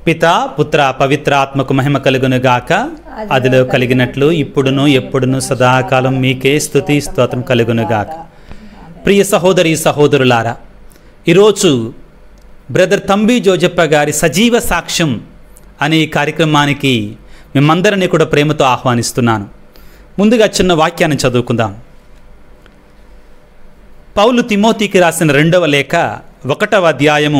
పిత పుత్ర పవిత్రాత్మకు మహిమ కలుగును గాక అదిలో కలిగినట్లు ఇప్పుడును ఎప్పుడును సదాకాలం మీకే స్తుతి స్తోత్రం కలుగును గాక ప్రియ సహోదరి సహోదరులారా ఈరోజు బ్రదర్ తంబి జోజప్ప గారి సజీవ సాక్ష్యం అనే ఈ కార్యక్రమానికి మిమ్మందరినీ కూడా ప్రేమతో ఆహ్వానిస్తున్నాను ముందుగా చిన్న వాక్యాన్ని చదువుకుందాం పౌలు తిమోతికి రాసిన రెండవ లేఖ ఒకటవ అధ్యాయము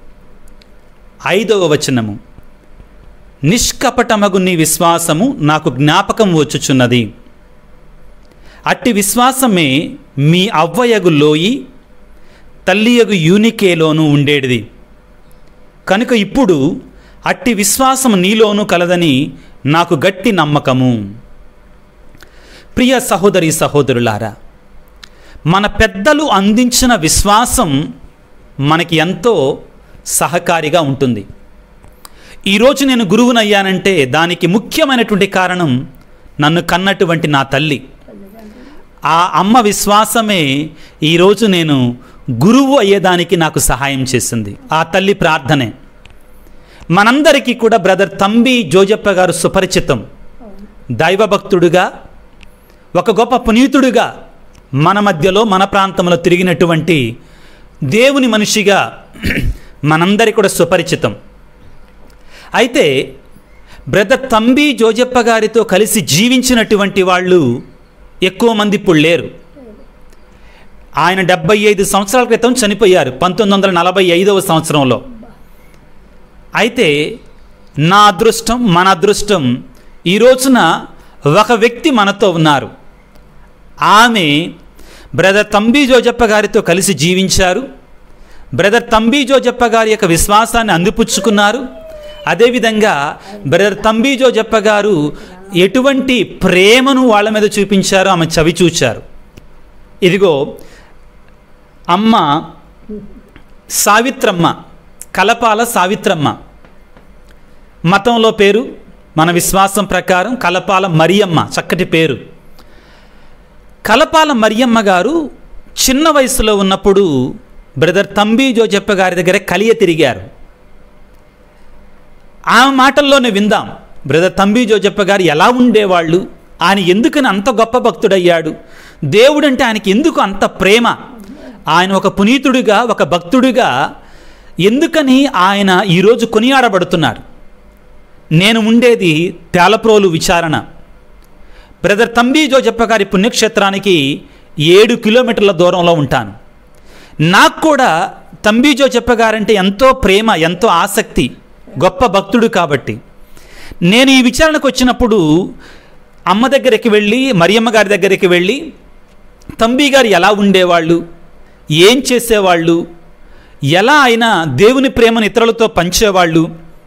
ఐదవ వచనము నిష్కపటమగు నీ విశ్వాసము నాకు జ్ఞాపకం వచ్చుచున్నది అట్టి విశ్వాసమే మీ అవ్వయగు లోయి తల్లియగు యూనికేలోనూ ఉండేటిది కనుక ఇప్పుడు అట్టి విశ్వాసం నీలోనూ కలదని నాకు గట్టి నమ్మకము ప్రియ సహోదరి సహోదరులారా మన పెద్దలు అందించిన విశ్వాసం మనకి ఎంతో సహకారిగా ఉంటుంది ఈరోజు నేను గురువునయ్యానంటే దానికి ముఖ్యమైనటువంటి కారణం నన్ను కన్నటువంటి నా తల్లి ఆ అమ్మ విశ్వాసమే ఈరోజు నేను గురువు అయ్యేదానికి నాకు సహాయం చేసింది ఆ తల్లి ప్రార్థనే మనందరికీ కూడా బ్రదర్ తంబి జోజప్ప గారు సుపరిచితం దైవభక్తుడుగా ఒక గొప్ప పునీతుడుగా మన మధ్యలో మన ప్రాంతంలో తిరిగినటువంటి దేవుని మనిషిగా మనందరి కూడా సుపరిచితం అయితే బ్రదర్ తంబి జోజప్ప గారితో కలిసి జీవించినటువంటి వాళ్ళు ఎక్కువ మంది ఇప్పుడు లేరు ఆయన డెబ్బై ఐదు సంవత్సరాల క్రితం చనిపోయారు పంతొమ్మిది వందల నలభై ఐదవ సంవత్సరంలో అయితే నా అదృష్టం మన అదృష్టం ఈ రోజున ఒక వ్యక్తి మనతో ఉన్నారు ఆమె బ్రదర్ తంబి జోజప్ప గారితో కలిసి జీవించారు బ్రదర్ తంబి జోజప్ప గారి యొక్క విశ్వాసాన్ని అందిపుచ్చుకున్నారు అదేవిధంగా బ్రదర్ తంబి జోజప్ప గారు ఎటువంటి ప్రేమను వాళ్ళ మీద చూపించారో ఆమె చవి చూచారు ఇదిగో అమ్మ సావిత్రమ్మ కలపాల సావిత్రమ్మ మతంలో పేరు మన విశ్వాసం ప్రకారం కలపాల మరియమ్మ చక్కటి పేరు కలపాల మరియమ్మ గారు చిన్న వయసులో ఉన్నప్పుడు బ్రదర్ తంబి జోజప్ప గారి దగ్గర కలియ తిరిగారు ఆమె మాటల్లోనే విందాం బ్రదర్ తంబి జోజప్ప గారు ఎలా ఉండేవాళ్ళు ఆయన ఎందుకని అంత గొప్ప భక్తుడయ్యాడు దేవుడంటే ఆయనకి ఎందుకు అంత ప్రేమ ఆయన ఒక పునీతుడిగా ఒక భక్తుడిగా ఎందుకని ఆయన ఈరోజు కొనియాడబడుతున్నారు నేను ఉండేది తేలప్రోలు విచారణ బ్రదర్ తంబి జోజప్ప గారి పుణ్యక్షేత్రానికి ఏడు కిలోమీటర్ల దూరంలో ఉంటాను నాకు కూడా తంబి జోజప్ప గారంటే ఎంతో ప్రేమ ఎంతో ఆసక్తి గొప్ప భక్తుడు కాబట్టి నేను ఈ విచారణకు వచ్చినప్పుడు అమ్మ దగ్గరికి వెళ్ళి మరియమ్మ గారి దగ్గరికి వెళ్ళి తంబి గారు ఎలా ఉండేవాళ్ళు ఏం చేసేవాళ్ళు ఎలా అయినా దేవుని ప్రేమను ఇతరులతో పంచేవాళ్ళు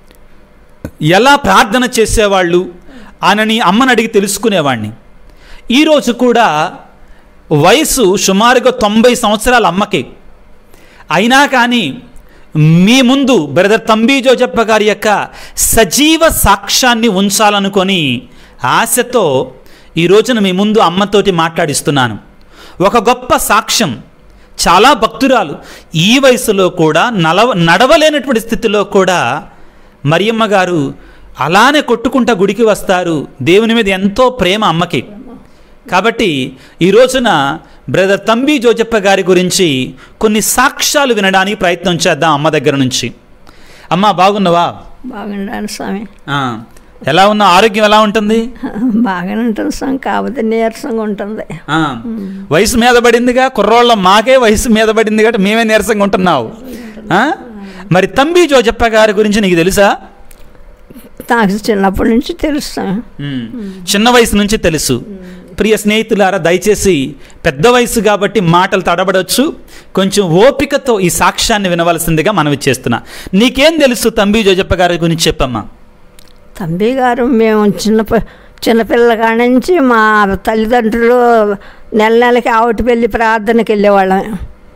ఎలా ప్రార్థన చేసేవాళ్ళు అనని అమ్మని అడిగి తెలుసుకునేవాడిని ఈరోజు కూడా వయసు సుమారుగా తొంభై సంవత్సరాల అమ్మకి అయినా కానీ మీ ముందు బ్రదర్ తంబి జోజప్ప గారి యొక్క సజీవ సాక్ష్యాన్ని ఉంచాలనుకొని ఆశతో ఈ రోజున మీ ముందు అమ్మతోటి మాట్లాడిస్తున్నాను ఒక గొప్ప సాక్ష్యం చాలా భక్తురాలు ఈ వయసులో కూడా నలవ నడవలేనటువంటి స్థితిలో కూడా మరియమ్మ గారు అలానే కొట్టుకుంటా గుడికి వస్తారు దేవుని మీద ఎంతో ప్రేమ అమ్మకి కాబట్టి ఈ రోజున బ్రదర్ తంబి జోజప్ప గారి గురించి కొన్ని సాక్ష్యాలు వినడానికి ప్రయత్నం చేద్దాం అమ్మ దగ్గర నుంచి అమ్మ బాగున్నావా బాగుండాలి స్వామి ఆ, ఎలా ఉన్నా ఆరోగ్యం ఎలా ఉంటుంది బాగానే ఉంటుంది స్వామి కాకపోతే నీరసంగా ఉంటుంది ఆ, వయసు మీద పడిందిగా కుర్రోళ్ళ మాకే వయసు మీద పడింది కాబట్టి మేమే నీరసంగా ఉంటున్నావు ఆ? మరి తంబి జోజప్ప గారి గురించి నీకు తెలుసా నాకు చిన్నప్పటి నుంచి తెలుసు స్వామి ఉమ్. చిన్న వయసు నుంచి తెలుసు ప్రియ స్నేహితులారా దయచేసి పెద్ద వయసు కాబట్టి మాటలు తడబడవచ్చు కొంచెం ఓపికతో ఈ సాక్ష్యాన్ని వినవలసిందిగా మనవి చేస్తున్నా నీకేం తెలుసు తంబి జోజప్ప గారి గురించి చెప్పమ్మా తంబి గారు మేము చిన్న చిన్నపిల్లల కాడ నుంచి మా తల్లిదండ్రులు నెల నెలకి ఆవుటి పెళ్ళి ప్రార్థనకి వెళ్ళేవాళ్ళం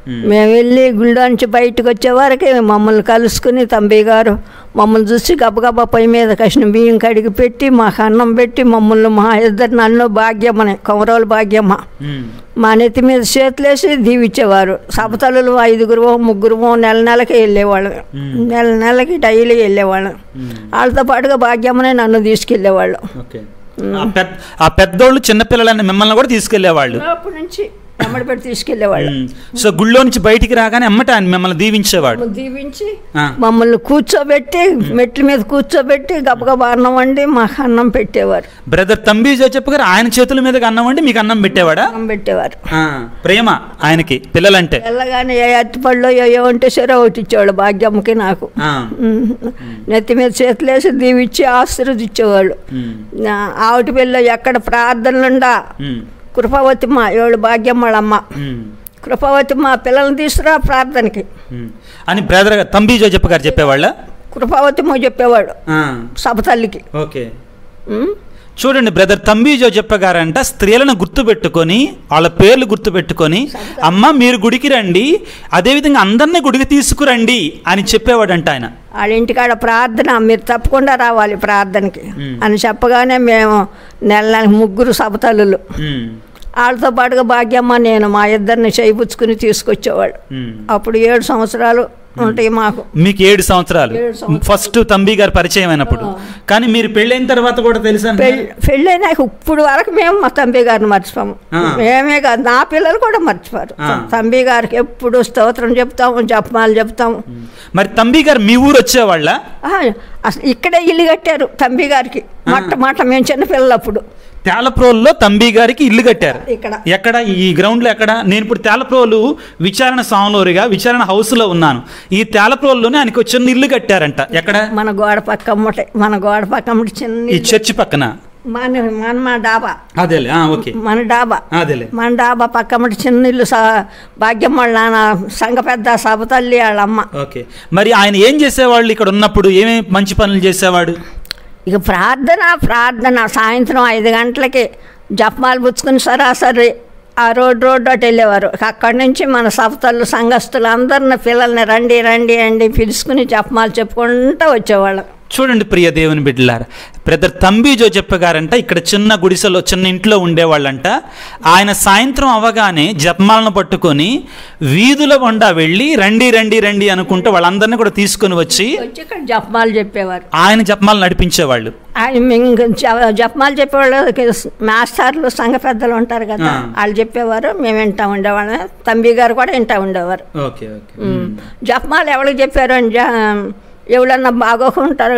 మేము వెళ్ళి గుళ్ళో నుంచి బయటకు వచ్చేవారికి మమ్మల్ని కలుసుకుని తంబి గారు మమ్మల్ని చూసి గబగబా పొయ్యి మీద కసిన బియ్యం కడిగి పెట్టి మాకు అన్నం పెట్టి మమ్మల్ని మా ఇద్దరు నన్ను భాగ్యమ్మని కొమరోలు భాగ్యమ్మ ఉమ్. మా నెత్తి మీద చేతులేసి దీవిచ్చేవారు సపతలు ఐదుగురు ముగ్గురు నెల నెలకి వెళ్ళేవాళ్ళం నెల నెలకి డైలీ వెళ్ళేవాళ్ళం వాళ్ళతో పాటుగా భాగ్యమ్మనే నన్ను తీసుకెళ్ళేవాళ్ళు ఓకే ఆ పెద్ద ఆ పెద్దోళ్ళు చిన్నపిల్లలని మిమ్మల్ని కూడా తీసుకెళ్లేవాళ్ళు అప్పటి నుంచి ఎమ్మడి పెట్టి తీసుకెళ్ళేవాళ్ళు ఉమ్. సో గుళ్ళో నుంచి బయటికి రాగానే అమ్మట ఆయన మిమ్మల్ని దీవించేవాడు మమ్మల్ని దీవించి ఆ. మమ్మల్ని కూర్చోబెట్టి మెట్ల మీద కూర్చోబెట్టి గబగబా అన్నం వండి మాకు అన్నం పెట్టేవారు బ్రదర్ తంబి జోజప్ప గారు ఆయన చేతుల మీదకి అన్నం వండి మీకు అన్నం పెట్టేవాడా అన్నం పెట్టేవారు ఆ, ప్రేమ ఆయనకి పిల్లలంటే వెళ్ళగానే ఏ అరటిపళ్ళు ఏ ఉంటే సరే ఒకటి ఇచ్చేవాళ్ళు భాగ్యమ్మకి నాకు ఆ, ఉమ్. నెత్తి మీద చేతులేసి దీవిచ్చి ఆశీర్వదించేవాళ్ళు ఉమ్, నా ఆవిటి పిల్ల ఎక్కడ ప్రార్థనలుండా ఉమ్, కృపావతిమ్మ ఏళ్ళు భాగ్యమ్మ వాళ్ళమ్మ ఉమ్, కృపావతిమ్మ పిల్లల్ని తీసుకురా ప్రార్థనకి ఉమ్. అని బ్రదర్ తంబి జోజప్ప గారు చెప్పేవాళ్ళ కృపావతిమ్మ చెప్పేవాడు ఆ, సభ తల్లికి ఓకే ఉమ్. చూడండి బ్రదర్ తంబి జోజప్ప గారంట స్త్రీలను గుర్తుపెట్టుకొని వాళ్ళ పేర్లు గుర్తుపెట్టుకొని అమ్మ మీరు గుడికి రండి అదేవిధంగా అందరినీ గుడికి తీసుకురండి అని చెప్పేవాడంట ఆయన వాళ్ళ ఇంటికాడ ప్రార్థన మీరు తప్పకుండా రావాలి ప్రార్థనకి అని చెప్పగానే మేము నెల నెలకి ముగ్గురు సభతల్లులు ఉమ్, వాళ్ళతో పాటుగా భాగ్యమ్మ నేను మా ఇద్దరిని చేయిపుచ్చుకుని తీసుకొచ్చేవాళ్ళు ఉమ్. అప్పుడు ఏడు సంవత్సరాలు ఉంటాయి మాకు మీకు ఏడు సంవత్సరాలు ఏడు సంవత్సరాలు. ఫస్ట్ తంబి గారు పరిచయం అయినప్పుడు కానీ మీరు పెళ్ళైన తర్వాత కూడా తెలుసా పెళ్ళి పెళ్ళైనాక ఇప్పుడు వరకు మేము మా తంబి గారిని మర్చిపోము ఆ. మేమే కాదు నా పిల్లలు కూడా మర్చిపోరు ఆ. తంబి గారికి ఎప్పుడు స్తోత్రం చెప్తాము జపమాలు చెప్తాము మరి తంబి గారు మీ ఊరు వచ్చేవాళ్ళ ఆ, అసలు ఇక్కడే ఇల్లు కట్టారు తంబి గారికి మట్ట మాట మేము చిన్నపిల్లలు అప్పుడు తేలప్రోల్లో తంబి గారికి ఇల్లు కట్టారు ఇక్కడ ఎక్కడ ఈ గ్రౌండ్లో ఎక్కడ నేను ఇప్పుడు తేలప్రోలు విచారణ సాంలోరిగా విచారణ హౌస్లో ఉన్నాను ఈ తేలప్రోల్లోనే ఆయనకు ఒక చిన్న ఇల్లు కట్టారట ఎక్కడ మన గోడ పక్క అమ్మటే మన గోడ పక్క అమ్మటి చిన్న ఈ ఇల్లు. చర్చి పక్కన మన మన మా డాబా అదేలే ఆ, ఓకే మన డాబా అదేలే మన డాబా పక్క అమ్మటి చిన్న ఇల్లు సా భాగ్యం వాళ్ళ నాన్న సంఘ పెద్ద సభ తల్లి వాళ్ళ అమ్మ ఓకే మరి ఆయన ఏం చేసేవాళ్ళు ఇక్కడ ఉన్నప్పుడు ఏమేమి మంచి పనులు చేసేవాడు ఇక ప్రార్థన ప్రార్థన సాయంత్రం ఐదు గంటలకి జపమాలు పుచ్చుకుని సరాసరి ఆ రోడ్ రోడ్ అటు వెళ్ళేవారు అక్కడి నుంచి మన సభతలు సంఘస్థులు అందరిని పిల్లల్ని రండి రండి రండి పిలుచుకుని జపమాలు చెప్పుకుంటూ వచ్చేవాళ్ళం చూడండి ప్రియ దేవుని బిడ్డలారా బ్రదర్ తంబి జోజప్ప గారంట ఇక్కడ చిన్న గుడిసెలో చిన్న ఇంట్లో ఉండేవాళ్ళంట ఆయన సాయంత్రం అవగానే జపమాలను పట్టుకొని వీధుల వండా వెళ్ళి రండి రండి రండి అనుకుంటూ వాళ్ళందరినీ కూడా తీసుకొని వచ్చి వచ్చి ఇక్కడ జపమాలు చెప్పేవారు ఆయన జపమాలు నడిపించేవాళ్ళు ఆయన మేము జ- జపమాలు చెప్పేవాళ్ళు మాస్టర్లు సంఘ పెద్దలు ఉంటారు కదా ఆ. వాళ్ళు చెప్పేవారు మేము వింటా ఉండేవాళ్ళం తంబి గారు కూడా వింటా ఉండేవారు ఓకే ఓకే ఉమ్. జపమాలు ఎవరికి చెప్పారు అని జ- ఎవరన్నా బాగోకుంటారు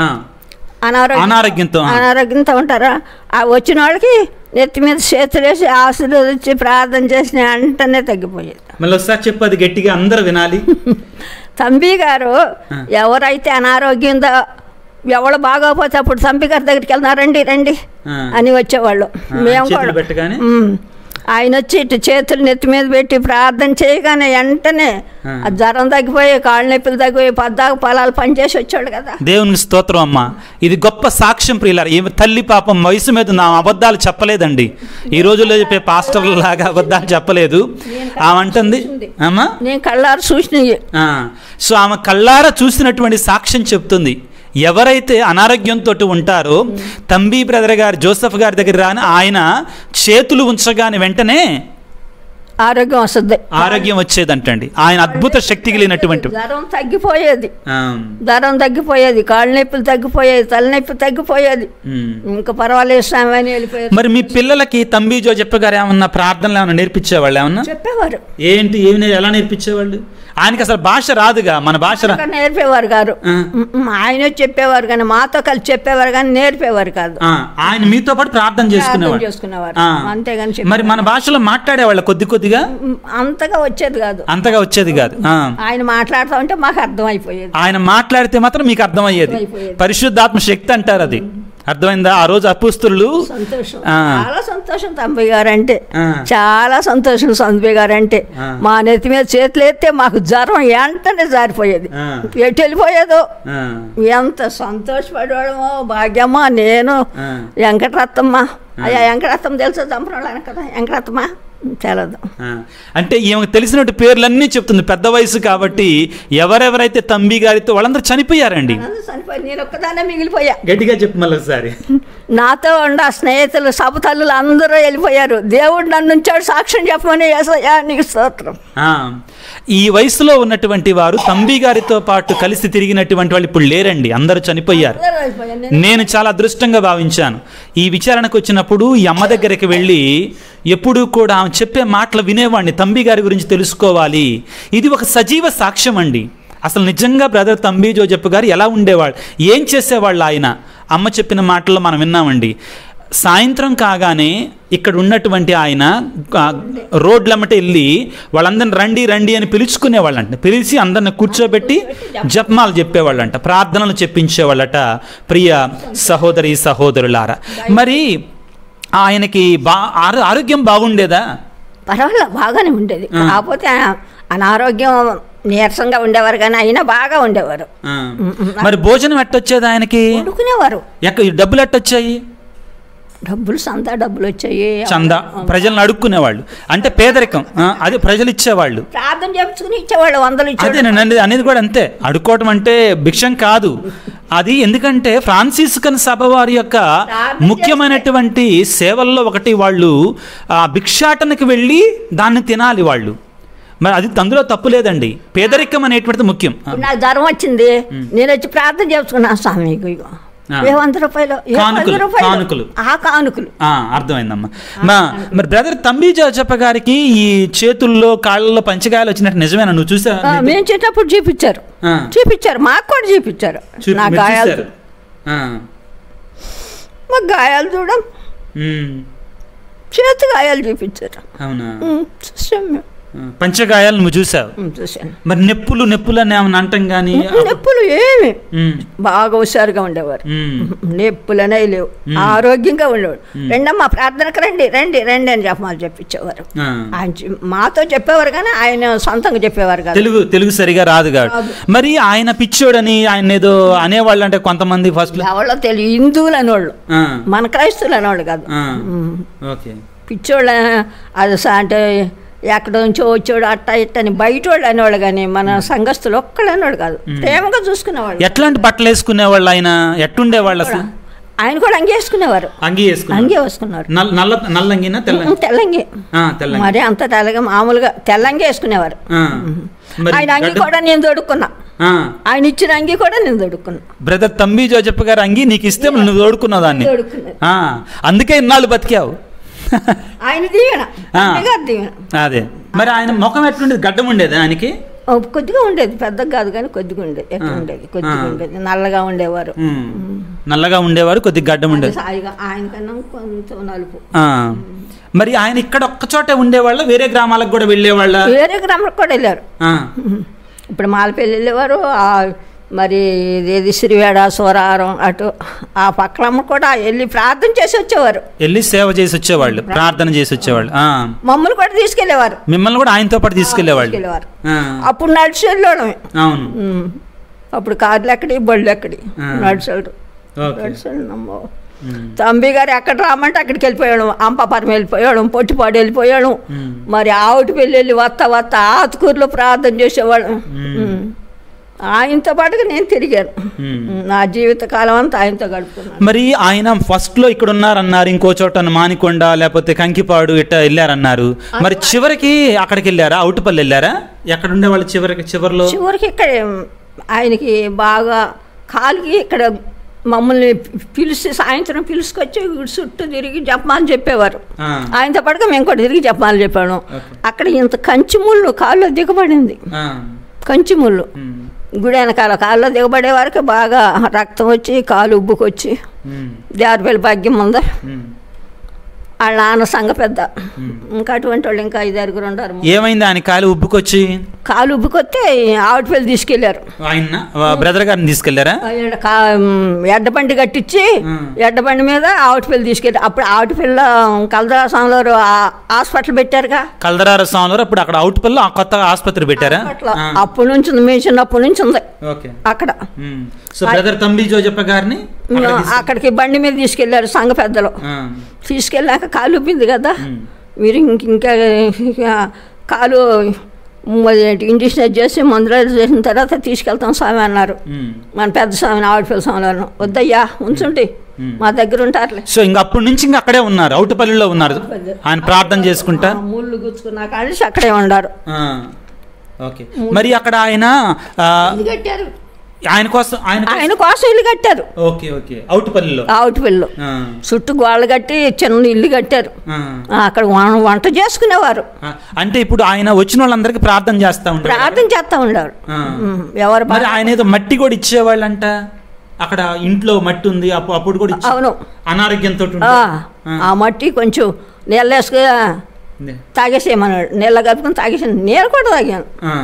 అనారోగ్యం అనారోగ్యంతో ఆ. అనారోగ్యంతో ఉంటారా ఆ వచ్చిన వాళ్ళకి నెత్తి మీద చేతులేసి ఆశీర్వదించి ప్రార్థన చేసిన వెంటనే తగ్గిపోయేది మళ్ళీ ఒకసారి చెప్పు అది గట్టిగా అందరూ వినాలి తంబి గారు ఎవరైతే అనారోగ్యంతో ఎవరు బాగోపోతే అప్పుడు తంబి గారి దగ్గరికి వెళ్తున్నా రండి రండి ఆ. అని వచ్చేవాళ్ళు ఆ, మేము చేతులు కూడా పెట్టగానే ఉమ్. ఆయన వచ్చి ఇటు చేతులు నెత్తి మీద పెట్టి ప్రార్థన చేయగానే వెంటనే ఆ. ఆ జ్వరం తగ్గిపోయి కాళ్ళ నొప్పులు తగ్గిపోయి పద్దాకు పొలాలు పనిచేసి వచ్చాడు కదా దేవునికి స్తోత్రం అమ్మ ఇది గొప్ప సాక్ష్యం ప్రియులారు ఏమి తల్లి పాపం వయసు మీద నా అబద్ధాలు చెప్పలేదండి ఈ రోజుల్లో చెప్పే పాస్టర్ల లాగా అబద్ధాలు చెప్పలేదు ఆమె అంటుంది అమ్మా నేను కళ్ళారు చూసినవి ఆ, సో ఆమె కళ్ళారా చూసినటువంటి సాక్ష్యం చెప్తుంది ఎవరైతే అనారోగ్యంతో ఉంటారో తంబి బ్రదర్ గారు జోసఫ్ గారి దగ్గర రాని ఆయన చేతులు ఉంచగానే వెంటనే ఆరోగ్యం వస్తుంది ఆరోగ్యం వచ్చేదంటండి ఆయన అద్భుత శక్తి కలిగినటువంటి జ్వరం తగ్గిపోయేది ఆ, జ్వరం తగ్గిపోయేది కాళ్ళ నొప్పులు తగ్గిపోయేది తలనొప్పి తగ్గిపోయేది ఉమ్. ఇంకా పర్వాలేదు స్వామి అని వెళ్ళిపోయేది మరి మీ పిల్లలకి తంబి జోజప్ప గారు ఏమన్నా ప్రార్థనలు ఏమన్నా నేర్పించేవాళ్ళు ఏమన్నా చెప్పేవారు ఏంటి ఏమి నే- ఎలా నేర్పించేవాళ్ళు ఆయనకి అసలు భాష రాదుగా మన భాష రా ఇంకా నేర్పేవారు గారు ఆ. ఆయన చెప్పేవారు కానీ మాతో కలిసి చెప్పేవారు కానీ నేర్పేవారు కాదు ఆ, ఆయన మీతో పాటు ప్రార్థన ప్రార్థన చేసుకునేవాడు చేసుకునేవారు ఆ. అంతేగాని చెప్పేవారు. మరి మన భాషలో మాట్లాడేవాళ్ళ కొద్ది కొద్దిగా ఉమ్, అంతగా వచ్చేది కాదు అంతగా వచ్చేది కాదు ఆ. ఆయన మాట్లాడుతూ ఉంటే మాకు అర్థమైపోయేది ఆయన మాట్లాడితే మాత్రం మీకు అర్థమయ్యేది అర్థమైపోయేది. పరిశుద్ధాత్మ శక్తి అంటారు అది అర్థమైందా ఆ రోజు అపుస్తులు సంతోషం ఆ. చాలా సంతోషం తంబయ్య గారు అంటే ఆ. చాలా సంతోషం సంతయ్య గారు అంటే ఆ. మా నెత్తి మీద చేతులు ఎత్తే మాకు జ్వరం వెంటనే జారిపోయేది ఆ. ఎటు వెళ్ళిపోయేదో ఆ, ఎంత సంతోషపడేవాడమో భాగ్యమ్మ నేను ఆ. వెంకటరత్తమ్మ అయ్యా వెంకటరత్నం తెలుసా చంపడం కదా వెంకటరత్నమా తెలదు ఆ, అంటే ఈమెకు తెలిసినట్టు పేర్లన్నీ చెప్తుంది పెద్ద వయసు కాబట్టి ఎవరెవరైతే తంబి గారితో వాళ్ళందరూ చనిపోయారండి అందరూ చనిపోయి నేను ఒక్కదాన్నే మిగిలిపోయా గట్టిగా చెప్పు మళ్ళీ ఒకసారి నాతో ఉన్న స్నేహితులు సభ తల్లులు అందరూ వెళ్ళిపోయారు దేవుడు నన్ను ఉంచాడు సాక్ష్యం చెప్పమని యేసయ్యా నీకు స్తోత్రం ఆ, ఈ వయసులో ఉన్నటువంటి వారు తంబి గారితో పాటు కలిసి తిరిగినటువంటి వాళ్ళు ఇప్పుడు లేరండి అందరూ చనిపోయారు అందరూ వెళ్ళిపోయారు. నేను నేను చాలా అదృష్టంగా భావించాను ఈ విచారణకు వచ్చినప్పుడు ఈ అమ్మ దగ్గరికి వెళ్ళి ఎప్పుడూ కూడా ఆమె చెప్పే మాటలు వినేవాడిని తంబి గారి గురించి తెలుసుకోవాలి ఇది ఒక సజీవ సాక్ష్యం అండి అసలు నిజంగా బ్రదర్ తంబి జోజప్ప గారు ఎలా ఉండేవాళ్ళు ఏం చేసేవాళ్ళు ఆయన అమ్మ చెప్పిన మాటల్లో మనం విన్నామండి సాయంత్రం కాగానే ఇక్కడ ఉన్నటువంటి ఆయన ఆ, రోడ్లమ్మట వెళ్ళి వాళ్ళందరిని రండి రండి అని పిలుచుకునేవాళ్ళంట పిలిచి అందరిని కూర్చోబెట్టి జపమాలు చెప్పేవాళ్ళంట ప్రార్థనలు చెప్పించేవాళ్ళట ప్రియ సహోదరి సహోదరులారా మరి ఆయనకి బా ఆరో- ఆరోగ్యం బాగుండేదా పర్వాలేదు బాగానే ఉండేది కాకపోతే ఆ- అనారోగ్యం నీరసంగా ఉండేవారు కానీ అయినా బాగా ఉండేవారు ఆ. మరి భోజనం ఎట్టొచ్చేది ఆయనకి వండుకునేవారు ఎక్క డబ్బులు ఎట్టొచ్చాయి డబ్బులు సంతా డబ్బులు వచ్చాయి చందా ప్రజలను అడుక్కునేవాళ్ళు అంటే పేదరికం ఆ, అదే ప్రజలు ఇచ్చేవాళ్ళు ప్రార్థన చేపించుకుని ఇచ్చేవాళ్ళు వందలు అదే ఇచ్చేవాళ్ళు నేను అనేది అనేది కూడా అంతే అడుక్కోవటం అంటే భిక్షం కాదు అది ఎందుకంటే ఫ్రాన్సిస్కన్ సభ వారి యొక్క ప్రార్థన ముఖ్యమైనటువంటి సేవల్లో ఒకటి వాళ్ళు ఆ భిక్షాటనకి వెళ్ళి దాన్ని తినాలి వాళ్ళు మరి అది అందులో తప్పు లేదండి పేదరికం అనేటువంటిది ముఖ్యం ఆ, ఇప్పుడు నాకు జ్వరం వచ్చింది నేను వచ్చి ప్రార్థన చేసుకున్నాను స్వామి ఇగో ఇగో. ఆ. ఏ వంద రూపాయలు ఏ కానుకలు, పది రూపాయలు. కానుకలు. ఆ కానుకలు ఆ, అర్థమైందమ్మా మా మరి బ్రదర్ తంబి జోజప్ప గారికి ఈ చేతుల్లో కాళ్ళలో పంచగాయలు వచ్చినట్టు నిజమేనా నువ్వు చూసా ఆ, మేము చేసేటప్పుడు చూపించారు ఆ. చూపించారు మాకు కూడా చూపించారు చూపి- నా మీరు గాయాలు చూశారు? ఆ. మా గాయాలు చూడం ఉమ్. చేతి గాయాలు చూపించారు అవునా ఉమ్, చూసాం మేము ఆ, పంచగాయాలు నువ్వు చూసావు ఉమ్, చూశాను మరి నెప్పులు నెప్పులు అని ఏమన్నా అంటాం కానీ నొప్పులు ఏమి బాగా హుషారుగా ఉండేవారు నొప్పులనే లేవు ఆరోగ్యంగా ఉండేవాడు రెండమ్మా ప్రార్థనకు రండి రండి రండి అని చెప్పమాలు చెప్పించేవారు ఆయన చె- మాతో చెప్పేవారు కానీ ఆయన సొంతంగా చెప్పేవారు కాదు తెలుగు తెలుగు సరిగా రాదు కాదు మరి ఆయన పిచ్చోడని ఆయన ఏదో అనేవాళ్ళు అంటే కొంతమంది ఫస్ట్ ఎవరో తెలియదు హిందువులు అనేవాళ్ళు మన క్రైస్తువులు అనేవాళ్ళు కాదు ఓకే పిచ్చోళ్ళ అది స- అంటే ఎక్కడ నుంచో వచ్చాడు అట్ట ఇట్ట అని బయట వాళ్ళు అనేవాళ్ళు కానీ మన సంఘస్థులు ఒక్కళ్ళు అనేవాడు కాదు ప్రేమగా చూసుకునేవాళ్ళు ఎట్లాంటి బట్టలు వేసుకునేవాళ్ళు ఆయన ఎట్టుండేవాళ్ళు అసలు ఆయన కూడా అంగి వేసుకునేవారు అంగి వేసుకున్నారు అంగి వేసుకున్నారు నల్ల నల్ల నల్లంగినా తెల్ల ఉమ్, తెల్లంగి ఆ, తెల్లంగి మరి అంత తెల్లగా మామూలుగా తెల్లంగి వేసుకునేవారు ఆ. మరి ఆయన అంగి గడ్డ- కూడా నేను దొడుక్కున్నా ఆ. ఆయన ఇచ్చిన అంగి కూడా నేను దొడుక్కున్నా బ్రదర్ తంబి జోజప్ప గారు అంగి నీకు ఇస్తే నువ్వు తోడుకున్నావు దాన్ని దొడుక్కున్నది ఆ, అందుకే ఇన్నాళ్ళు బతికావు ఆయన దీవెన ఆ. అంతేగా దీవెన అదే మరి ఆయన ముఖం ఎట్లుండేది గడ్డం ఉండేది ఆయనకి ఓ, కొద్దిగా ఉండేది పెద్దగా కాదు కానీ కొద్దిగా ఉండేది ఎక్కడ ఉండేది కొద్దిగా ఉండేది నల్లగా ఉండేవారు ఉమ్. నల్లగా ఉండేవారు కొద్దిగా గడ్డం ఉండేది సాయిగా ఆయనకన్నా కొంచెం నలుపు ఆ. మరి ఆయన ఇక్కడ ఒక్క చోటే ఉండేవాళ్ళ వేరే గ్రామాలకు కూడా వెళ్ళేవాళ్ళ వేరే గ్రామాలకు కూడా వెళ్ళారు ఆ. ఇప్పుడు మాలపల్లి వెళ్ళేవారు ఆ మరి ఇది సిరివేడ సోరారం అటు ఆ పక్కలమ్మ కూడా వెళ్ళి ప్రార్థన చేసి వచ్చేవారు వెళ్ళి సేవ చేసి వచ్చేవాళ్ళు ప్రార్థన చేసి వచ్చేవాళ్ళు ఆ. మమ్మల్ని కూడా తీసుకెళ్ళేవారు మిమ్మల్ని కూడా ఆయనతో పాటు తీసుకెళ్లేవాళ్ళు తీసుకెళ్ళేవారు ఆ. అప్పుడు నడిచి వెళ్ళడమే అవును ఉమ్. అప్పుడు కార్లు ఎక్కడి బళ్ళు ఎక్కడి ఆ. నడిచాడు ఓకే నడిచాడు ఉమ్. తంబి గారు ఎక్కడ రామంటే అక్కడికి వెళ్ళిపోయాడు అంపపురం వెళ్ళిపోయాడు పొట్టిపాడు వెళ్ళిపోయాడు ఉమ్. మరి ఆవుటి పెళ్ళి వెళ్ళి వత్త వత్త ఆతుకూరులో ప్రార్థన చేసేవాడు ఉమ్. ఆయనతో పాటుగా నేను తిరిగాను ఉమ్. నా జీవిత కాలం అంతా ఆయనతో గడుపుకున్నాను మరి ఆయన ఫస్ట్ లో ఇక్కడ ఉన్నారన్నారు ఇంకో చోట మానికొండ లేకపోతే కంకిపాడు ఇట్ట వెళ్ళారన్నారు మరి చివరికి అక్కడికి వెళ్ళారా అవుటుపల్లి వెళ్ళారా ఎక్కడ ఉండేవాళ్ళు చివరికి చివరిలో చివరికి ఇక్కడ ఆయనకి బాగా కాలికి ఇక్కడ మమ్మల్ని పిలిచి సాయంత్రం పిలుచుకొచ్చి వీడి చుట్టూ తిరిగి చెప్పమని చెప్పేవారు ఆ. ఆయనతో పాటుగా మేము కూడా తిరిగి చెప్పమని చెప్పాను ఓకే. అక్కడ ఇంత కంచి ముళ్ళు కాళ్ళు దిగబడింది ఆ. కంచి ముళ్ళు ఉమ్. గుడి వెనకాల కాళ్ళు దిగబడే వరకు బాగా రక్తం వచ్చి కాలు ఉబ్బుకొచ్చి ఉమ్. దేవరపల్లి భాగ్యం ఉందా ఉమ్. వాళ్ళ నాన్న సంఘ పెద్ద ఇంకా అటువంటి వాళ్ళు ఇంకా ఐదారుగురు ఉన్నారు ఏమైంది ఆయన కాలు ఉబ్బుకొచ్చి కాలు ఉబ్బుకొస్తే ఆవిడపల్లి తీసుకెళ్లారు ఆయన బ్రదర్ గారిని తీసుకెళ్లారా ఈడ కా ఎడ్డబండి కట్టించి ఉమ్. ఎడ్డబండి మీద ఆవిటపల్లి తీసుకెళ్ళి అప్పుడు ఆవిటపల్లి కలదరాసంలో హాస్పిటల్ పెట్టారుగా కల్దరార స్వామి అప్పుడు అక్కడ అవుట్పల్లి కొత్త ఆసుపత్రి పెట్టారా అట్లా అప్పటి నుంచి ఉంది మేము చిన్నప్పటి నుంచి ఉంది ఓకే అక్కడ సో బ్రదర్ తంబి జోజప్ప గారిని అక్కడ తీసుకు- అక్కడికి బండి మీద తీసుకెళ్లారు సంఘ పెద్దలు ఆ, తీసుకెళ్ళాక కాలు ఉబ్బింది కదా ఉమ్, మీరు ఇంక ఇంకా ఇంకా కాలు ఇంజక్షన్ చేసి మందులు చేసిన తర్వాత తీసుకెళ్తాం స్వామి అన్నారు ఉమ్. మన పెద్ద స్వామిని ఆవిడపల్లి స్వామిలను వద్దయ్యా ఉంచుంటే మా దగ్గర ఉంటారులే సో ఇంక అప్పటి నుంచి ఇంక అక్కడే ఉన్నారు అవుటపల్లిలో ఉన్నారు ఆయన ప్రార్థన చేసుకుంటా ఆ ముళ్ళు గుచ్చుకున్నా కానీ అక్కడే ఉండారు ఆ, ఓకే మరి అక్కడ ఆయన ఆ, ఇల్లు కట్టారు ఆయన కోసం ఆయన ఆయన కోసం ఇల్లు కట్టారు ఓకే ఓకే అవుటపల్లిలో ఆవుటిపల్లిలో ఆ, చుట్టూ గోళ్ళు కట్టి చిన్న ఇల్లు కట్టారు ఆ. ఆ, అక్కడ వం- వంట చేసుకునేవారు ఆ, అంటే ఇప్పుడు ఆయన వచ్చిన వాళ్ళందరికీ ప్రార్థన చేస్తా ఉంటారు ప్రార్థన చేస్తూ ఉండేవారు ఆ. ఉమ్, ఎవరు మరి బా- ఆయన ఏదో మట్టి కూడా ఇచ్చేవాళ్ళంట అక్కడ ఇంట్లో మట్టి ఉంది అప్పు- అప్పుడు కూడా ఇచ్చే- అవును అనారోగ్యంతో ఆ, ఆ మట్టి కొంచెం నీళ్ళు వేసుకు తాగేసేయమన్నాడు నీళ్ళ కలుపుకొని తాగేసాను నేను కూడా తాగాను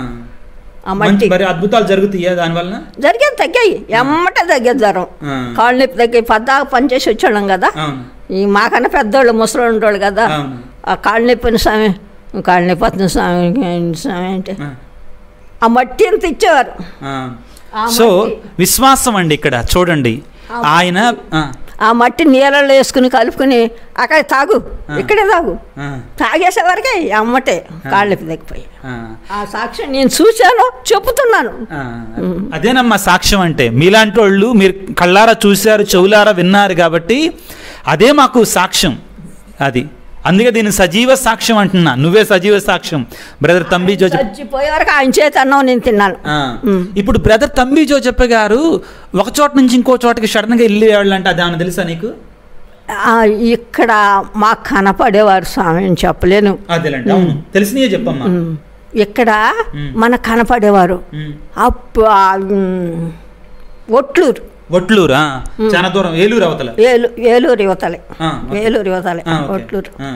ఆ మట్టి మరి అద్భుతాలు జరుగుతాయా దానివల్ల జరిగేది తగ్గాయి ఎమ్మటే తగ్గేది జ్వరం ఆ. కాళ్ళు నొప్పి తగ్గాయి పద్దాక పనిచేసి వచ్చాళ్ళం కదా అవును ఈ మాకన్నా పెద్దోళ్ళు ముసలి ఉండేవాళ్ళు కదా అవును ఆ కాళ్ళు నొప్పిన స్వామి కాళ్ళు నొప్పి వస్తుంది స్వామి ఏంటి స్వామి అంటే ఆ, ఆ మట్టి అంత ఇచ్చేవారు ఆ. ఆ సో మట్టి. విశ్వాసం అండి ఇక్కడ చూడండి ఆయన ఆ, ఆ మట్టి నీళ్ళలో వేసుకుని కలుపుకుని అక్కడ తాగు ఇక్కడే తాగు ఆ, తాగేసేవరకే అమ్మటే కాళ్ళు నొప్పి తగ్గిపోయి ఆ, ఆ సాక్ష్యం నేను చూశాను చెబుతున్నాను ఆ. అదేనమ్మా సాక్ష్యం అంటే మీలాంటి వాళ్ళు మీరు కళ్ళారా చూశారు చెవులారా విన్నారు కాబట్టి అదే మాకు సాక్ష్యం అది అందుకే దీన్ని సజీవ సాక్ష్యం అంటున్నా నువ్వే సజీవ సాక్ష్యం బ్రదర్ తంబి జోజ చచ్చిపోయే వరకు ఆయన చేతి అన్నం నేను తిన్నాను ఆ. ఇప్పుడు బ్రదర్ తంబి జోజప్ప గారు ఒక చోట నుంచి ఇంకో చోటకి సడన్గా వెళ్ళేవాళ్ళు అంటే అదేమన్నా తెలుసా నీకు ఆ, ఇక్కడ మాకు కనపడేవారు స్వామి అని చెప్పలేను అదేలేండి అవును తెలిసినయే చెప్పమ్మా ఉమ్. ఇక్కడ ఉమ్. మనకు కనపడేవారు ఉమ్. అప్పు ఆ, ఉమ్, ఒట్లూరు ఒట్లూరా చాలా దూరం ఏలూరు అవతల ఏలు ఏలూరు యువతలే ఆ, ఓకే. ఏలూరు యువతలే ఆ, ఓకే. ఒట్లూరు ఆ,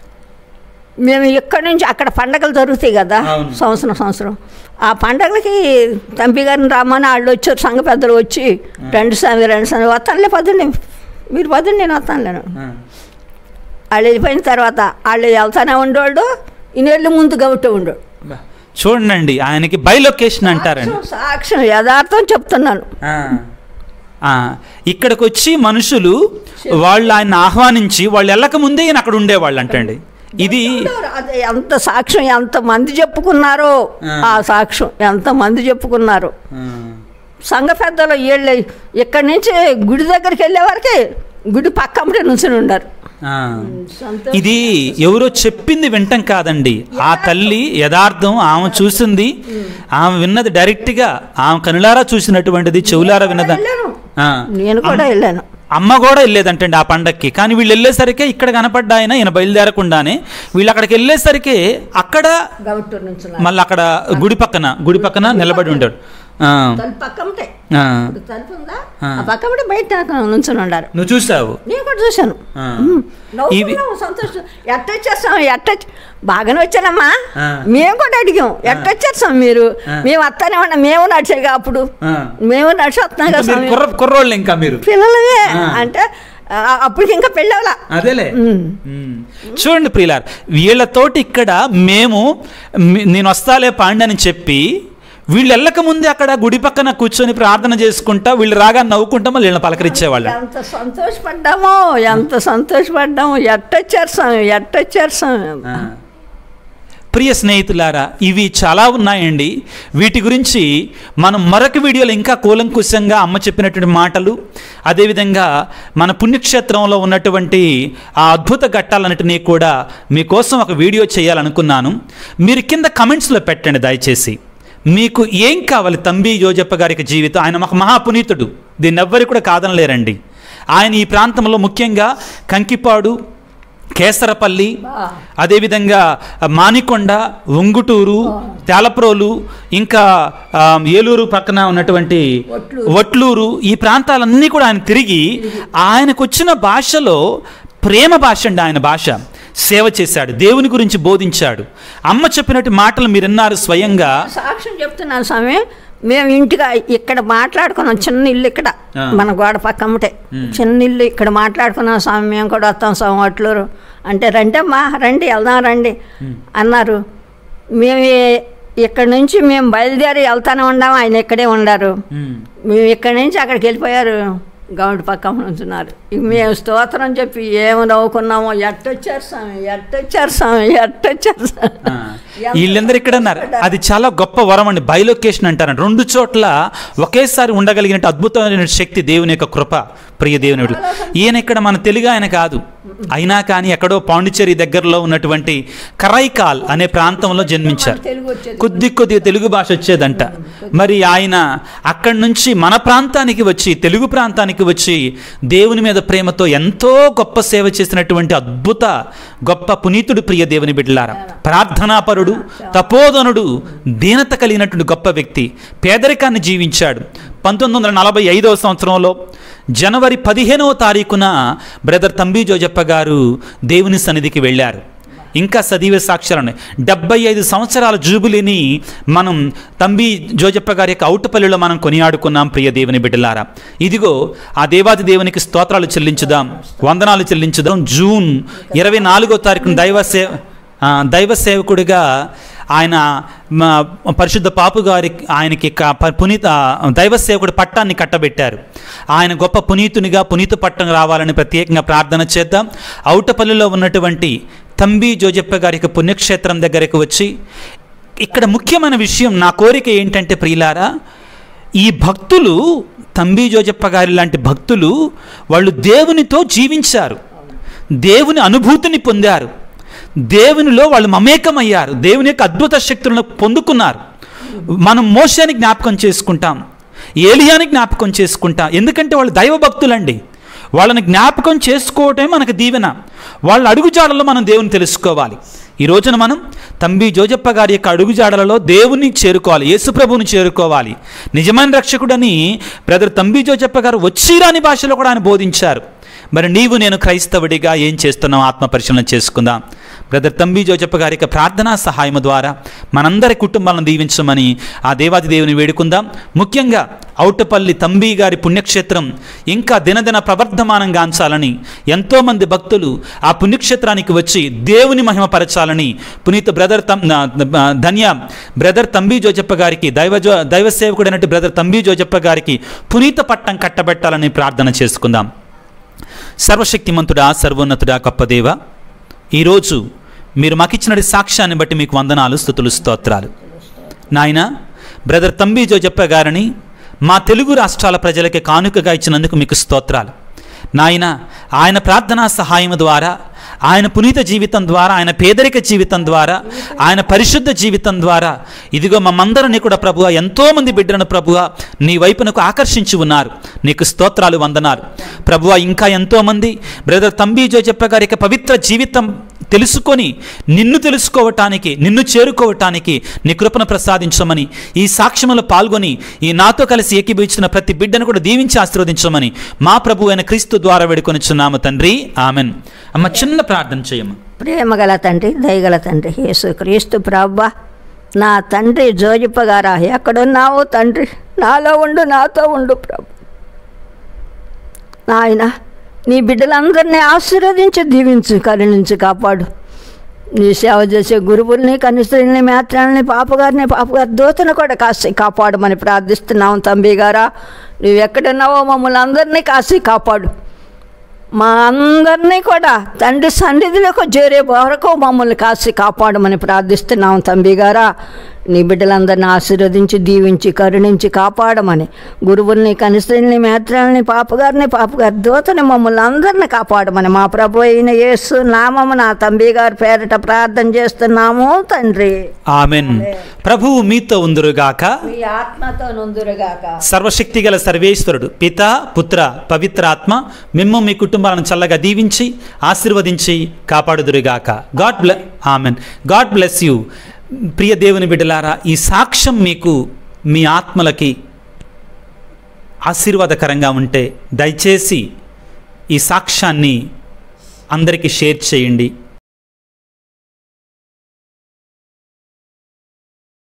మేము ఇక్కడి నుంచి అక్కడ పండగలు జరుగుతాయి కదా అవును. సంవత్సరం సంవత్సరం ఆ పండగలకి తంపి గారిని రమ్మని వాళ్ళు వచ్చారు సంఘ పెద్దలు వచ్చి రెండు స్వామి రెండు స్వామి వస్తానులే పదండి మీరు పదండి నేను వస్తానులేను ఆ. వాళ్ళు వెళ్ళిపోయిన తర్వాత వాళ్ళు వెళ్తానే ఉండేవాళ్ళు ఇన్నేళ్ళు ముందు గౌటే ఉండేవాడు బా. చూడండి ఆయనకి బై లొకేషన్ అంటారండి సాక్ష్యం, సాక్ష్యం యథార్థం చెప్తున్నాను ఆ. ఆ, ఇక్కడికి వచ్చి మనుషులు వాళ్ళు ఆయన ఆహ్వానించి వాళ్ళు వెళ్ళక ముందే ఈయన అక్కడ ఉండేవాళ్ళు అంటండి ఇది అదే ఎంత సాక్ష్యం ఎంత మంది చెప్పుకున్నారో ఆ. ఆ సాక్ష్యం ఎంత మంది చెప్పుకున్నారు ఆ, సంఘ పెద్దలు వీళ్ళు ఇక్కడి నుంచి గుడి దగ్గరికి వెళ్ళే వరకే గుడి పక్కమ్మటే నుంచుని ఉండారు ఆ. ఇది ఎవరో చెప్పింది వింటం కాదండి ఆ తల్లి యథార్థం ఆమె చూసింది ఆమె విన్నది డైరెక్ట్గా ఆమె కనులారా చూసినటువంటిది చెవులారా విన్నదా వెళ్ళాను ఆ. నేను కూడా వెళ్ళాను అమ్మ కూడా వెళ్ళేదంటండి ఆ పండక్కి కానీ వీళ్ళు వెళ్ళేసరికి ఇక్కడ కనపడ్డా ఆయన ఈయన బయలుదేరకుండానే వీళ్ళు అక్కడికి వెళ్ళేసరికి అక్కడ గౌటూరు నుంచి మళ్ళీ అక్కడ గుడి పక్కన గుడి పక్కన నిలబడి ఉంటాడు ఆ, తలుపు పక్కమటే ఆ. ఇప్పుడు తలుపు ఉందా ఆ. ఆ పక్కమటే బయట నుంచుని ఉండారు నువ్వు చూసావు నేను కూడా చూశాను ఆ. ఉమ్. ఇవి నవ్వుకున్నాం, సంతోషం ఎట్ట వచ్చేస్తాం ఎట్ట వచ్చి- బాగానే వచ్చానమ్మా ఆ. మేము కూడా అడిగాం ఎట్ట వచ్చేస్తాం మీరు ఆ. మేము వస్తానే ఉన్నా మేము నడిచేగా అప్పుడు ఆ. మేము నడిచి వస్తున్నాం ఇంకా కదా మీరు స్వామి. కుర్ర కుర్రోళ్ళు ఇంకా మీరు పిల్లలమే ఆ. అంటే ఆ, అప్పటికి ఇంకా పెళ్ళవలా అదేలే ఉమ్. ఉమ్. చూడండి ప్రియులార్ వీళ్ళతోటి ఇక్కడ మేము మీ- నేను వస్తాలే పాండి అని చెప్పి వీళ్ళు వెళ్ళక ముందే అక్కడ గుడి పక్కన కూర్చొని ప్రార్థన చేసుకుంటా వీళ్ళు రాగా నవ్వుకుంటా మళ్ళీ వీళ్ళని పలకరించేవాళ్ళు ఎంత సంతోషపడ్డామో ఎంత సంతోషపడ్డామో ఎట్టొచ్చారు స్వామి ఎట్టొచ్చారు స్వామి ఆ. ప్రియ స్నేహితులారా ఇవి చాలా ఉన్నాయండి వీటి గురించి మనం మరొక వీడియోలో ఇంకా కూలంకుశంగా అమ్మ చెప్పినటువంటి మాటలు అదేవిధంగా మన పుణ్యక్షేత్రంలో ఉన్నటువంటి ఆ అద్భుత ఘట్టాలన్నిటినీ కూడా మీకోసం ఒక వీడియో చేయాలనుకున్నాను మీరు కింద కమెంట్స్లో పెట్టండి దయచేసి మీకు ఏం కావాలి తంబి జోజప్ప గారికి జీవితం ఆయన ఒక మహాపునీతుడు దీన్ని ఎవ్వరు కూడా కాదనలేరండి ఆయన ఈ ప్రాంతంలో ముఖ్యంగా కంకిపాడు కేసరపల్లి అదేవిధంగా మానికొండ ఉంగుటూరు తేలప్రోలు ఇంకా ఆ, ఏలూరు పక్కన ఉన్నటువంటి ఒట్లూరు. ఒట్లూరు ఈ ప్రాంతాలన్నీ కూడా ఆయన తిరిగి ఆయనకు వచ్చిన భాషలో ప్రేమ భాష అండి ఆయన భాష సేవ చేశాడు దేవుని గురించి బోధించాడు అమ్మ చెప్పినట్టు మాటలు మీరు విన్నారు స్వయంగా సాక్ష్యం చెప్తున్నాను స్వామి మేము ఇంటిగా ఇక్కడ మాట్లాడుకున్నాం చిన్న ఇల్లు ఇక్కడ ఆ. మన గోడ పక్కమ్మటే చిన్న ఇల్లు ఇక్కడ మాట్లాడుకున్నాం స్వామి మేము కూడా వస్తాం స్వామి అట్లూరు అంటే రండమ్మా రండి వెళ్దాం రండి అన్నారు మేము ఈ- ఇక్కడ నుంచి మేము బయలుదేరి వెళ్తానే ఉన్నాము ఆయన ఇక్కడే ఉండారు ఉమ్, మేము ఇక్కడి నుంచి అక్కడికి వెళ్ళిపోయారు గౌండి పక్క ఉంటున్నారు ఇక మేము స్తోత్రం చెప్పి ఏమి నవ్వుకున్నామో ఎట్టొచ్చారు స్వామి ఎట్టొచ్చారు స్వామి ఎట్టొచ్చారు స్వామి ఆ, వీళ్ళందరూ ఇక్కడ ఉన్నారు అది చాలా గొప్ప వరం అండి బైలొకేషన్ అంటారు రెండు చోట్ల ఒకేసారి ఉండగలిగిన అద్భుతమైన శక్తి దేవుని యొక్క కృప ప్రియ దేవుని బిడ్డలు. ఈయన ఇక్కడ మన తెలుగు ఆయన కాదు అయినా కానీ ఎక్కడో పాండిచ్చేరి దగ్గరలో ఉన్నటువంటి కరైకాల్ అనే ప్రాంతంలో జన్మించారు తెలుగు వచ్చేది కొద్ది కొద్దిగా తెలుగు భాష వచ్చేదంట మరి ఆయన అక్కడి నుంచి మన ప్రాంతానికి వచ్చి తెలుగు ప్రాంతానికి వచ్చి దేవుని మీద ప్రేమతో ఎంతో గొప్ప సేవ చేసినటువంటి అద్భుత గొప్ప పునీతుడు ప్రియ దేవుని బిడ్డలారా ప్రార్థనాపరుడు తపోధనుడు దీనత కలిగినటువంటి గొప్ప వ్యక్తి పేదరికాన్ని జీవించాడు పంతొమ్మిది వందల నలభై ఐదవ సంవత్సరంలో జనవరి పదిహేనవ తారీఖున బ్రదర్ తంబి జోజప్ప గారు దేవుని సన్నిధికి వెళ్ళారు ఇంకా సజీవ సాక్ష్యాలు ఉన్నాయి డెబ్బై ఐదు సంవత్సరాల జూబిలీని మనం తంబి జోజప్ప గారి యొక్క అవుటపల్లిలో మనం కొనియాడుకున్నాం ప్రియ దేవుని బిడ్డలారా ఇదిగో ఆ దేవాది దేవునికి స్తోత్రాలు చెల్లించుదాం వందనాలు చెల్లించుదాం జూన్ ఇరవై నాలుగో తారీఖున దైవ సే ఆ, దైవ సేవకుడిగా ఆయన మా పరిశుద్ధ పాపు గారి ఆయనకి క- ప- పునీత దైవ సేవకుడి పట్టాన్ని కట్టబెట్టారు ఆయన గొప్ప పునీతునిగా పునీత పట్టం రావాలని ప్రత్యేకంగా ప్రార్థన చేద్దాం అవుటపల్లిలో ఉన్నటువంటి తంబి జోజప్ప గారి యొక్క పుణ్యక్షేత్రం దగ్గరకు వచ్చి ఇక్కడ ముఖ్యమైన విషయం నా కోరిక ఏంటంటే ప్రియులారా ఈ భక్తులు తంబి జోజప్ప గారి లాంటి భక్తులు వాళ్ళు దేవునితో జీవించారు దేవుని అనుభూతిని పొందారు దేవునిలో వాళ్ళు మమేకమయ్యారు దేవుని యొక్క అద్భుత శక్తులను పొందుకున్నారు మనం మోసాని జ్ఞాపకం చేసుకుంటాం ఏలియాని జ్ఞాపకం చేసుకుంటాం ఎందుకంటే వాళ్ళు దైవ భక్తులండి వాళ్ళని జ్ఞాపకం చేసుకోవటమే మనకు దీవెన వాళ్ళ అడుగుజాడల్లో మనం దేవుని తెలుసుకోవాలి ఈ రోజున మనం తంబి జోజప్ప గారి యొక్క అడుగుజాడలలో దేవుని చేరుకోవాలి యేసుప్రభుని చేరుకోవాలి నిజమైన రక్షకుడని బ్రదర్ తంబి జోజప్ప గారు వచ్చిరాని భాషలో కూడా ఆయన బోధించారు మరి నీవు నేను క్రైస్తవుడిగా ఏం చేస్తున్నావు ఆత్మ పరిశీలన చేసుకుందాం బ్రదర్ తంబి జోజప్ప గారి యొక్క ప్రార్థనా సహాయం ద్వారా మనందరి కుటుంబాలను దీవించమని ఆ దేవాది దేవుని వేడుకుందాం ముఖ్యంగా ఔటపల్లి తంబి గారి పుణ్యక్షేత్రం ఇంకా దినదిన ప్రవర్ధమానంగా గాంచాలని ఎంతోమంది భక్తులు ఆ పుణ్యక్షేత్రానికి వచ్చి దేవుని మహిమపరచాలని పునీత బ్రదర్ తం ఆ, ధన్య బ్రదర్ తంబి జోజప్ప గారికి దైవ జో దైవ సేవకుడైనట్టు బ్రదర్ తంబి జోజప్ప గారికి పునీత పట్టం కట్టబెట్టాలని ప్రార్థన చేసుకుందాం సర్వశక్తిమంతుడా సర్వోన్నతుడా గొప్పదేవ ఈరోజు మీరు మాకిచ్చిన సాక్ష్యాన్ని బట్టి మీకు వందనాలు స్థుతులు స్తోత్రాలు నాయన బ్రదర్ తంబి జోజప్ప గారిని మా తెలుగు రాష్ట్రాల ప్రజలకి కానుకగా ఇచ్చినందుకు మీకు స్తోత్రాలు నాయన ఆయన ప్రార్థనా సహాయం ద్వారా ఆయన పునీత జీవితం ద్వారా ఆయన పేదరిక జీవితం ద్వారా ఆయన పరిశుద్ధ జీవితం ద్వారా ఇదిగో మమ్మందరినీ కూడా ప్రభువ ఎంతోమంది బిడ్డలను ప్రభువ నీ వైపునకు ఆకర్షించి ఉన్నారు నీకు స్తోత్రాలు వందనాలు ప్రభువ ఇంకా ఎంతోమంది బ్రదర్ తంబి జోజప్ప గారి యొక్క పవిత్ర జీవితం తెలుసుకొని నిన్ను తెలుసుకోవటానికి నిన్ను చేరుకోవటానికి నీ కృపను ప్రసాదించమని ఈ సాక్ష్యంలో పాల్గొని ఈ నాతో కలిసి ఏకీభవించిన ప్రతి బిడ్డను కూడా దీవించి ఆశీర్వదించమని మా ప్రభు అయిన క్రీస్తు ద్వారా వేడుకొనిచున్నాము తండ్రి ఆమెన్ అమ్మ చిన్న ప్రార్థన చేయమ్మ ప్రేమగల తండ్రి దయగల తండ్రి యేసు క్రీస్తు ప్రభా నా తండ్రి జోజిప్ప గారా ఎక్కడున్నావు తండ్రి నాలో ఉండు నాతో ఉండు ప్రభు నాయన నీ బిడ్డలందరినీ ఆశీర్వదించి దీవించు కరుణించి కాపాడు నీ సేవ చేసే గురువుల్ని కనిస్త్రీని మేత్రాలని పాపగారిని పాపగారి దూతను కూడా కాసి కాపాడమని ప్రార్థిస్తున్నాం తంబి గారా నువ్వు ఎక్కడున్నావో మమ్మల్ని అందరినీ కాసి కాపాడు మా అందరినీ కూడా తండ్రి సన్నిధిలోకి చేరే వరకు మమ్మల్ని కాసి కాపాడమని ప్రార్థిస్తున్నాం తంబి గారా నీ బిడ్డలందరినీ ఆశీర్వదించి దీవించి కరుణించి కాపాడమని గురువుల్ని కనిస్త్రీని మేత్రాలని పాపగారిని పాపగారి దూతని మమ్మల్ని అందరిని కాపాడమని మా ప్రభు అయిన యేసు నామము నా తంబి గారి పేరిట ప్రార్థన చేస్తున్నాము తండ్రి ఆమెన్ ప్రభువు మీతో ఉందురుగాక మీ ఆత్మతో నుందురుగాక సర్వశక్తి గల సర్వేశ్వరుడు పిత పుత్ర పవిత్రాత్మ మిమ్మ మీ కుటుంబాలను చల్లగా దీవించి ఆశీర్వదించి కాపాడుదురుగాక గాడ్ బ్లె ఆమెన్ గాడ్ బ్లెస్ యూ ప్రియ దేవుని బిడ్డలారా ఈ సాక్ష్యం మీకు మీ ఆత్మలకి ఆశీర్వాదకరంగా ఉంటే దయచేసి ఈ సాక్ష్యాన్ని అందరికీ షేర్ చేయండి